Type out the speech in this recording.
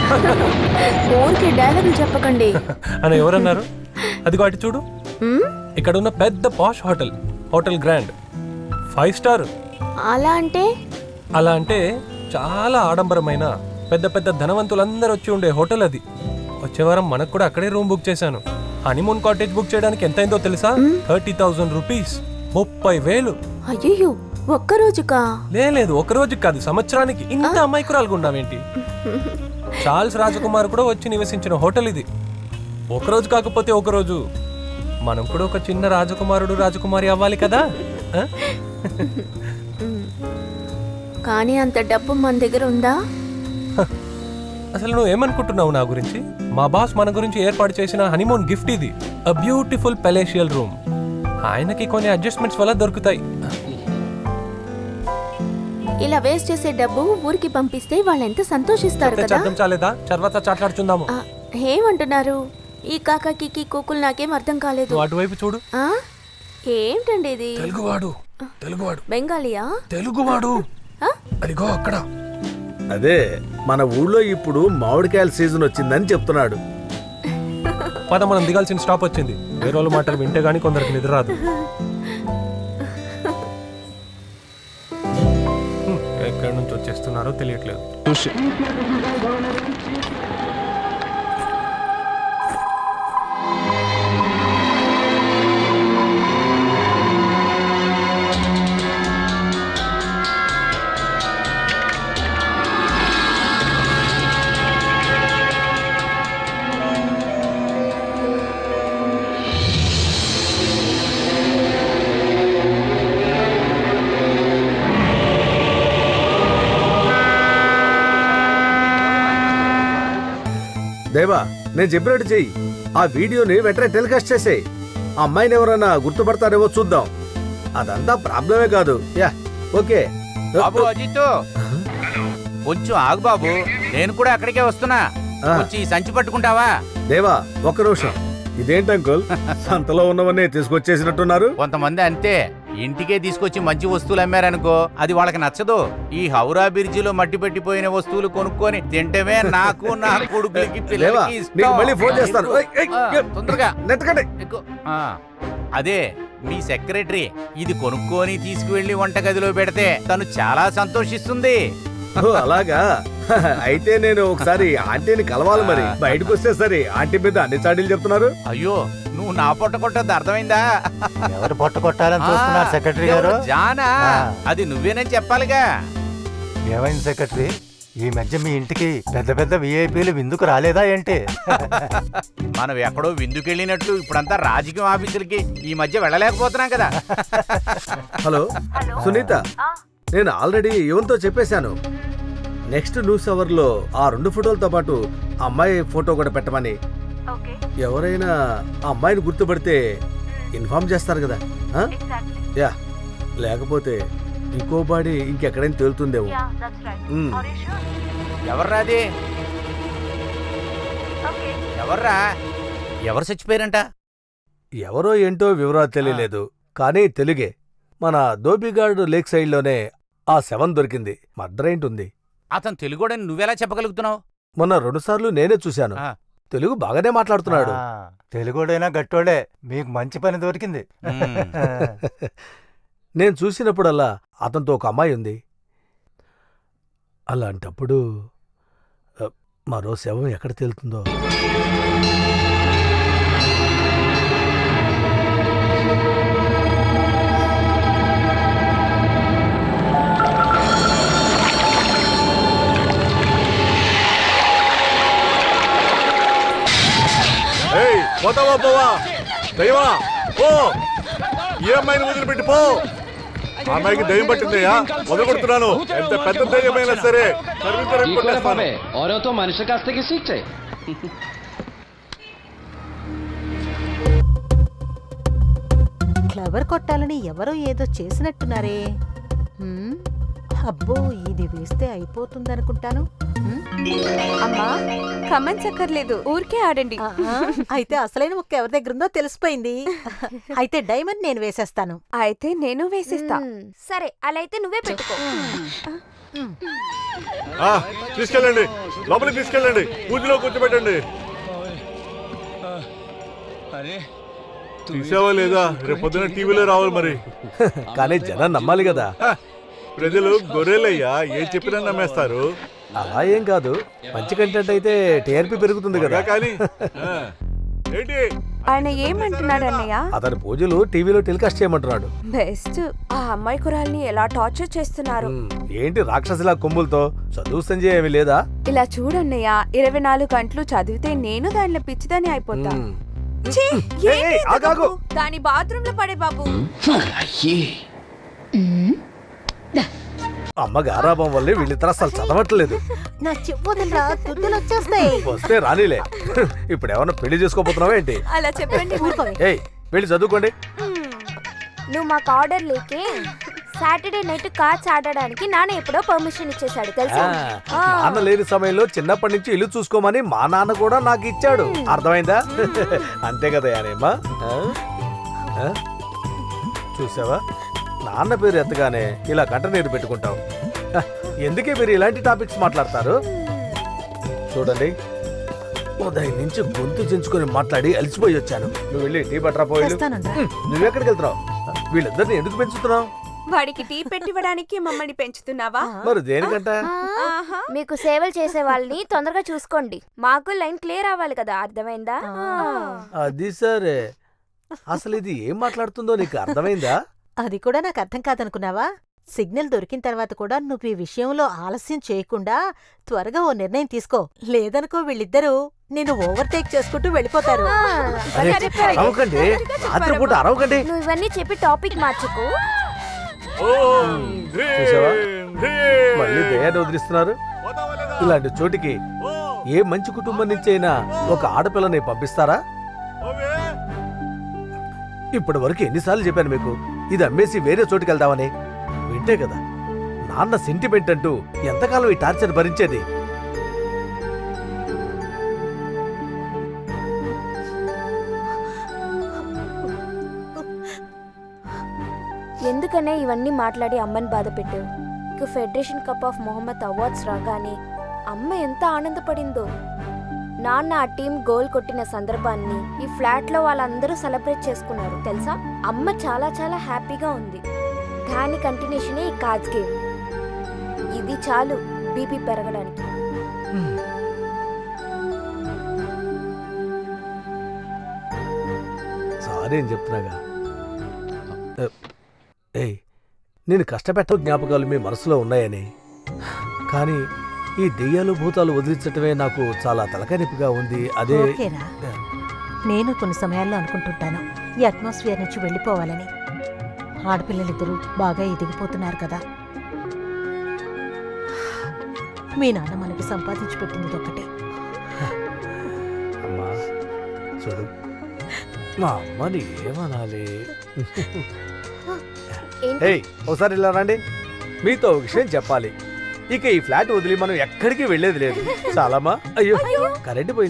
ఊరికి డైలాగులు చెప్పకండి అని ఎవరన్నారు అదిగో అటు చూడు మ్? ఇక్కడ ఉన్న పెద్ద posh hotel hotel grand five star అలా అంటే అలా అంటే చాలా ఆడంబరమైన పెద్ద పెద్ద ధనవంతులందరూ వచ్చి ఉండే హోటల్ అది వచ్చే వారం మనకు కూడా అక్కడే రూమ్ బుక్ చేశాను హనీమూన్ కాటేజ్ బుక్ చేయడానికి ఎంత అయిందో తెలుసా థర్టీ థౌజండ్ రూపీస్ ముప్పై వేలు అయ్యయ్యో ఒక్క రోజుకా లేదు ఒక రోజు కాదు సంవత్సరానికి ఇంత అమాయకురాలుగా ఉన్నావేంటి చార్ల్స్ రాజకుమార్ కూడా వచ్చి నివసించిన హోటల్ ఇది ఒక రోజు కాకపోతే ఒక రోజు మనం కూడా ఒక చిన్న రాజకుమారుడు రాజకుమారి అవ్వాలి కదా ఆ? కానీ అంత డబ్బు మన దగ్గర ఉందా అసలు నువ్వు ఏమనుకుంటున్నావు నా గురించి మా బాస్ మన గురించి ఏర్పాటు చేసిన హనీమూన్ గిఫ్ట్ ఇది అ బ్యూటిఫుల్ పెలేషియల్ రూమ్ ఆయనకి కొన్ని అడ్జస్ట్మెంట్స్ వల్ల దొరుకుతాయి ఇలా వేస్ట్ చేసే డబ్బు ఊరికి పంపిస్తే వాళ్ళు ఎంత సంతోషిస్తారు చెప్తే కదా అర్థం చాలేదా తర్వాత చాట్లాడుచుందాము ఆ, ఏమంటున్నారు ఈ కాకాకి కూకులు నాకేం అర్థం కాలేదు నువ్వు అటువైపు చూడు ఆ? ఏంటండి ఇది తెలుగువాడు తెలుగువాడు బెంగాలీయా తెలుగువాడు ఆ? అదిగో అక్కడ అదే మన ఊళ్ళో ఇప్పుడు మామిడికాయల సీజన్ వచ్చిందని చెప్తున్నాడు పద మనం దిగాల్సిన స్టాప్ వచ్చింది వేరే వాళ్ళ మాటలు వింటే గానీ కొందరికి నిద్ర రాదు హ్మ్, ఎక్కడి నుంచి వచ్చేస్తున్నారో తెలియట్లేదు దేవా నేను చెప్పినట్టు చెయ్యి ఆ వీడియోని వెంటనే టెలికాస్ట్ చేసేయ్ ఆ అమ్మాయిని ఎవరైనా గుర్తుపడతారేమో చూద్దాం అదంతా ప్రాబ్లమే కాదు యా ఓకే బాబు అజిత్ కొంచెం ఆగు బాబు నేను కూడా అక్కడికే వస్తున్నా ఆ. వచ్చి ఈ సంచి పట్టుకుంటావా దేవా ఒక్క నిమిషం ఇదేంటి అంకుల్ సంతలో ఉన్నవన్నీ తీసుకొచ్చేసినట్టున్నారు కొంతమంది అంతే ఇంటికే తీసుకొచ్చి మంచి వస్తువులు అమ్మారనుకో అది వాళ్ళకి నచ్చదు ఈ హౌరా బ్రిడ్జిలో మట్టి పెట్టిపోయిన వస్తువులు కొనుక్కొని తింటమే నాకు నా కొడుకులకి లేవా పిల్లలకి ఇష్టం. నీకు మళ్ళీ ఫోన్ చేస్తాను ఏయ్, ఏయ్, ఆ, ఏయ్, తొందరగా నెట్టకండి ఎక్కు. ఆ, అదే మీ సెక్రటరీ ఇది కొనుక్కొని తీసుకువెళ్లి వంటగదిలో పెడితే తను చాలా సంతోషిస్తుంది ఓ, అలాగా అయితే నేను ఒకసారి ఆంటీని కలవాలి మరి బయటకు వస్తే సరే ఆంటీ మీద అన్ని చాడీలు చెప్తున్నారు అయ్యో నువ్వు నా పొట్ట కొట్టద్దు అర్థమైందా ఎవరు పొట్ట కొట్టాలని చూస్తున్నారు ఆ, సెక్రటరీ ఎవరు? గారు జానా ఆ. అది నువ్వేనని చెప్పాలిగా ఏమైంది సెక్రటరీ ఈ మధ్య మీ ఇంటికి పెద్ద పెద్ద విఐపీలు విందుకు రాలేదా ఏంటి మనం ఎక్కడో విందుకెళ్ళినట్టు ఇప్పుడంతా రాజకీయ ఆఫీసులకి ఈ మధ్య వెళ్ళలేకపోతున్నాం కదా హలో సునీత నేను ఆల్రెడీ యువన్తో చెప్పేశాను నెక్స్ట్ న్యూస్ అవర్ లో ఆ రెండు ఫోటోలతో పాటు ఆ అమ్మాయి ఫోటో కూడా పెట్టమని ఎవరైనా ఆ అమ్మాయిని గుర్తుపడితే ఇన్ఫార్మ్ చేస్తారు కదా ఆ? యా లేకపోతే ఇంకో బాడీ ఇంకెక్కడైనా తేలుతుందేమో మ్. ఎవర్రా అది ఎవర్రా ఎవరు చచ్చిపోయారంట ఎవరో ఏంటో వివరాలు తెలియలేదు కానీ తెలుగే మన దోబిగాడు లేక్ సైడ్లోనే ఆ శవం దొరికింది మర్డర్ ఏంటుంది అతను తెలుగుడని నువ్వెలా చెప్పగలుగుతున్నావు మొన్న రెండుసార్లు నేనే చూశాను ఆ. తెలుగు బాగానే మాట్లాడుతున్నాడు ఆ, తెలుగోడైనా గట్టోడే మీకు మంచి పని దొరికింది మ్మ్. నేను చూసినప్పుడల్లా అతనితో ఒక అమ్మాయి ఉంది అలాంటప్పుడు అ, మరో శవం ఎక్కడ తేలుతుందో ఏయ్ పోతావా పోవా దైవా పో ఈ అమ్మాయిని వదిలిపెట్టి పో ఆ అమ్మాయికి దయ్యం పట్టిందయ్యా వదలగొడుతున్నాను ఎంత పెద్ద దయ్యమైనా సరే తరిమి తరిమి కొట్టేస్తాను ఓరో তো মানুষের কাছ থেকে শিখছে క్లవర్ కొట్టాలని ఎవరో ఏదో చేసినట్టున్నారే హ్మ్? అబ్బో ఇది వేస్తే అయిపోతుందనుకుంటాను హ్మ్? అమ్మా కమెంట్స్ అక్కర్లేదు ఊరికే ఆడండి ఆహా, అయితే అసలైన ముక్క ఎవరి దగ్గర ఉందో తెలిసిపోయింది అయితే డైమండ్ నేను వేసేస్తాను అయితే నేను వేసిస్తా సరే అలా అయితే నువ్వే పెట్టుకో ఆ, తీసుకెళ్ళండి లోపలికి తీసుకెళ్ళండి పూజలో కూర్చోబెట్టండి అరే తీసావా లేదా రేపు పొద్దున టీవీలో రావాలి మరి కానీ జనం నమ్మాలి కదా హ, ప్రజలు గొర్రెలయ్యా ఏం చెప్పినా నమ్మేస్తారు అలా ఏం కాదు మంచి కంటెంట్ అయితే టీఆర్పీ పెరుగుతుంది కదా బాగా కానీ ఆ, ఏంటి ఆయన ఏమంటున్నాడు అన్నయ్య అతని పూజలు టీవీలో టెలికాస్ట్ చేయమంటున్నాడు బెస్ట్ ఆ అమ్మాయి కురాల్ని ఎలా టార్చర్ చేస్తున్నారు ఉమ్, ఏంటి రాక్షసులా కొమ్ములతో చదువు సంజయ్ ఏమి లేదా ఇలా చూడన్నయ్య ఇరవై నాలుగు గంటలు చదివితే నేను దానిలో పిచ్చిదని అయిపోతా ఉమ్. ఛీ, ఏయ్, ఏంటి ఏయ్, ఇది ఆగు, ఆగు. బాబు? దాని బాత్రూమ్ లో పడే బాబు అమ్మ గారాభం వల్లే వీళ్ళిద్దరు అసలు చదవట్లేదు నా చెప్పుదరా దుద్దులు వచ్చేస్తాయి వస్తే రానిలే ఇప్పుడు ఏమన్నా పెళ్లి చేసుకోబోతున్నావా ఏంటి అలా చెప్పండి ఊరుకోవే. ఏయ్ వెళ్ళి చదువుకోండి నువ్వు మాకు ఆర్డర్ లేకే సాటర్డే నైట్ కార్డ్స్ ఆడడానికి నాన్న ఎప్పుడో పర్మిషన్ ఇచ్చేసాడు తెలుసా ఆ, నాన్న లేని సమయంలో చిన్నప్పటి నుంచి ఇల్లు చూసుకోమని మా నాన్న కూడా నాకు ఇచ్చాడు అర్థమైందా అంతే కదా యానేమ్మా ఆ? ఆ? చూసావా నాన్న పేరు ఎత్తగానే ఇలా కంట నీరు పెట్టుకుంటావు హ, ఎందుకే మీరు ఇలాంటి టాపిక్స్ మాట్లాడతారు చూడండి ఉదయం నుంచి గొంతు చించుకొని మాట్లాడి అలసిపోయి వచ్చాను నువ్వు వెళ్ళి టీ బట్రా పోయి తెస్తానండ్రా. నువ్వెక్కడికి వెళ్తున్నావు వీళ్ళిద్దరిని ఎందుకు పెంచుతున్నావు వాడికి టీ పెట్టివ్వడానికి మమ్మల్ని పెంచుతున్నావా మరి దేనికంట ఆహా. మీకు సేవలు చేసే వాళ్ళని తొందరగా చూసుకోండి మాకు లైన్ క్లియర్ అవ్వాలి కదా అర్థమైందా అది సరే అసలు ఇది ఏం మాట్లాడుతుందో నీకు అర్థమైందా అది కూడా నాకు అర్థం కాదనుకున్నావా సిగ్నల్ దొరికిన తర్వాత కూడా నువ్వు ఈ విషయంలో ఆలస్యం చేయకుండా త్వరగా ఓ నిర్ణయం తీసుకో లేదనుకో వీళ్ళిద్దరూ నిన్ను ఓవర్టేక్ చేసుకుంటూ వెళ్ళిపోతారు ఆ, అరే సరే, సరే. అరవకండి రాత్రిపూట అరవకండి నువ్వు ఇవన్నీ చెప్పి టాపిక్ మార్చుకు ఓం హ్రీం చూసావా? హ్రీం. మళ్ళీ దయాన్ని వదిలిస్తున్నారు పోతావా లేదా? ఇలాంటి చోటికి ఓ, ఏ మంచి కుటుంబం నుంచి అయినా ఒక ఆడపిల్లని పంపిస్తారా ఓవే. ఇప్పటి వరకు ఎన్నిసార్లు చెప్పాను మీకు ఇది అమ్మేసి వేరే చోటుకి వెళ్దామని వింటే కదా నాన్న సెంటిమెంట్ అంటూ ఎంతకాలం ఈ టార్చర్ భరించేది ఎందుకనే ఇవన్నీ మాట్లాడి అమ్మని బాధ పెట్టావు ఇక federation cup of Mohammed awards రాగానే అమ్మ ఎంత ఆనందపడిందో నాన్న ఆ టీం గోల్ కొట్టిన సందర్భాన్ని ఈ ఫ్లాట్ లో వాళ్ళందరూ సెలబ్రేట్ చేసుకున్నారు తెలుసా అమ్మ చాలా చాలా హ్యాపీగా ఉంది దాని కంటిన్యూషనే ఈ కార్డ్స్ గేమ్ ఇది చాలు బీపీ పెరగడానికి సారీ అని చెప్తున్నాగా ఏ, ఏయ్ నేను కష్టపెట్ట జ్ఞాపకాలు మీ మనసులో ఉన్నాయని కానీ ఈ దెయ్యాలు భూతాలు వదిలించటమే నాకు చాలా తలకనిపిగా ఉంది అదే ఓకేరా నేను కొన్ని సమయాల్లో అనుకుంటుంటాను ఈ అట్మాస్ఫియర్ నుంచి వెళ్ళిపోవాలని ఆడపిల్లలిద్దరూ బాగా ఎదిగిపోతున్నారు కదా మీ నాన్న మనకి సంపాదించి పెట్టింది ఒకటే అమ్మా చూడు మా అమ్మని ఏమనాలి ఏంటి ఏయ్ ఒకసారి ఇలా రండి మీతో ఒక విషయం చెప్పాలి ఇక ఈ ఫ్లాట్ వదిలి మనం ఎక్కడికి వెళ్ళేది లేదు చాలమ్మా అయ్యో కరెంట్ పోయింది